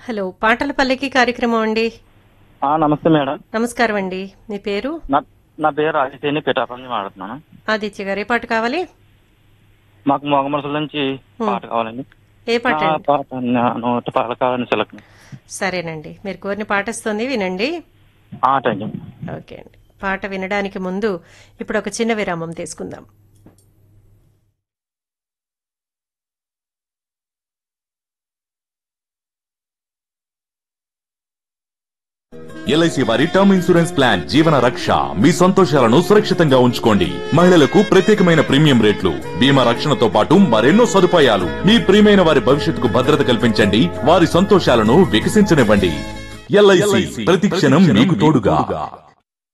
Hello పాటల పల్లకి కార్యక్రమం అండి ఆ, నమస్తే మేడం నమస్కారం అండి మీ పేరు నా నా పేరు ఆదిత్యని పిఠాపురం నుంచి మాట్లాడుతున్నాను ఆదిత్య గారు ఏ పాట కావాలి మాకు మొగమరసల నుంచి పాట కావాలండి ఏ పాట ఆ, అండి? పాట నా- నూట పాట కావాలని సెలెక్ట్ సరేనండి మీరు కోరిన పాట వస్తుంది వినండి థ్యాంక్ యూ ఓకే అండి పాట వినడానికి ముందు ఇప్పుడు ఒక చిన్న విరామం తీసుకుందాం ఎల్ఐసి వారి టర్మ్ ఇన్సూరెన్స్ ప్లాన్ జీవన రక్ష మీ సంతోషాలను సురక్షితంగా ఉంచుకోండి మహిళలకు ప్రత్యేకమైన ప్రీమియం రేట్లు బీమా రక్షణతో పాటు మరెన్నో సదుపాయాలు మీ ప్రియమైన వారి భవిష్యత్తుకు భద్రత కల్పించండి వారి సంతోషాలను వికసించనివ్వండి ఎల్ఐసి ప్రతి క్షణం మీకు తోడుగా